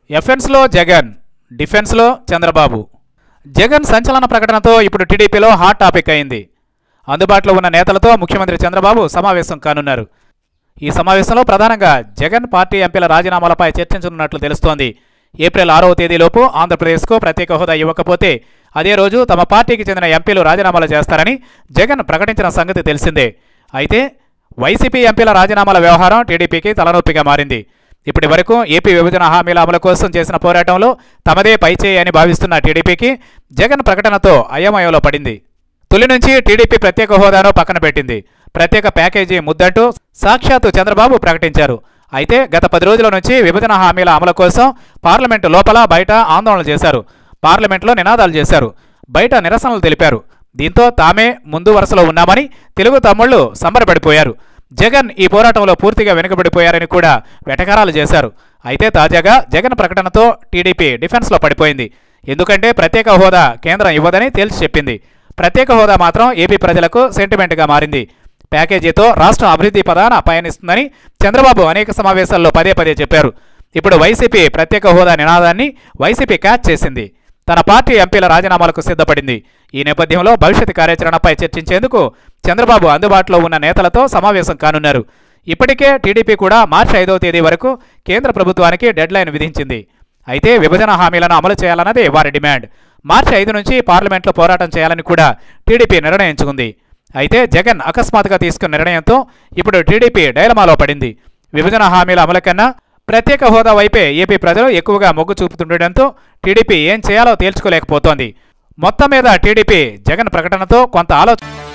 ఎఫెన్స్లో జగన్ డిఫెన్స్లో చంద్రబాబు జగన్ సంచలన ప్రకటనతో ఇప్పుడు టీడీపీలో హాట్ టాపిక్ అయింది అందుబాటులో ఉన్న నేతలతో ముఖ్యమంత్రి చంద్రబాబు సమావేశం కానున్నారు ఈ సమావేశంలో ప్రధానంగా జగన్ పార్టీ ఎంపీల రాజీనామాలపై చర్చించనున్నట్లు తెలుస్తోంది ఏప్రిల్ ఆరవ తేదీలోపు ఆంధ్రప్రదేశ్కు ప్రత్యేక హోదా ఇవ్వకపోతే అదే రోజు తమ పార్టీకి చెందిన ఎంపీలు రాజీనామాలు చేస్తారని జగన్ ప్రకటించిన సంగతి తెలిసిందే అయితే వైసీపీ ఎంపీల రాజీనామాల వ్యవహారం టీడీపీకి తలనొప్పిగా మారింది ఇప్పటి వరకు ఏపీ విభజన హామీల అమలు కోసం చేసిన పోరాటంలో తమదే పైచేయి అని భావిస్తున్న టీడీపీకి జగన్ ప్రకటనతో అయోమయంలో పడింది తొలి నుంచి టీడీపీ ప్రత్యేక హోదాను పక్కన పెట్టింది ప్రత్యేక ప్యాకేజీ ముద్దంటూ సాక్షాత్తు చంద్రబాబు ప్రకటించారు అయితే గత పది రోజుల నుంచి విభజన హామీల అమలు కోసం పార్లమెంటు లోపల బయట ఆందోళన చేశారు పార్లమెంట్లో నినాదాలు చేశారు బయట నిరసనలు తెలిపారు దీంతో తామే ముందు వరుసలో ఉన్నామని తెలుగు తమ్ముళ్లు సంబరపడిపోయారు జగన్ ఈ పోరాటంలో పూర్తిగా వెనుకబడిపోయారని కూడా వెటకారాలు చేశారు అయితే తాజాగా జగన్ ప్రకటనతో టీడీపీ డిఫెన్స్లో పడిపోయింది ఎందుకంటే ప్రత్యేక హోదా కేంద్రం ఇవ్వదని తేల్చి చెప్పింది ప్రత్యేక హోదా మాత్రం ఏపీ ప్రజలకు సెంటిమెంట్గా మారింది ప్యాకేజీతో రాష్ట్రం అభివృద్ధి పదాన పయనిస్తుందని చంద్రబాబు అనేక సమావేశాల్లో పదే పదే చెప్పారు ఇప్పుడు వైసీపీ ప్రత్యేక హోదా నినాదాన్ని వైసీపీ క్యాచ్ చేసింది తన పార్టీ ఎంపీల రాజీనామాలకు సిద్ధపడింది ఈ నేపథ్యంలో భవిష్యత్ కార్యాచరణపై చర్చించేందుకు చంద్రబాబు అందుబాటులో ఉన్న నేతలతో సమావేశం కానున్నారు ఇప్పటికే టీడీపీ కూడా మార్చి ఐదవ తేదీ వరకు కేంద్ర ప్రభుత్వానికి డెడ్లైన్ విధించింది అయితే విభజన హామీలను అమలు చేయాలన్నది వారి డిమాండ్ మార్చి ఐదు నుంచి పార్లమెంట్లో పోరాటం చేయాలని కూడా టీడీపీ నిర్ణయించుకుంది అయితే జగన్ అకస్మాత్తుగా తీసుకున్న నిర్ణయంతో ఇప్పుడు టీడీపీ డైలమాలో పడింది విభజన హామీల అమలు కన్నా ప్రత్యేక హోదా వైపే ఏపీ ప్రజలు ఎక్కువగా మొగ్గు చూపుతుండటంతో టీడీపీ ఏం చేయాలో తేల్చుకోలేకపోతోంది మొత్తం మీద టీడీపీ జగన్ ప్రకటనతో కొంత ఆలోచన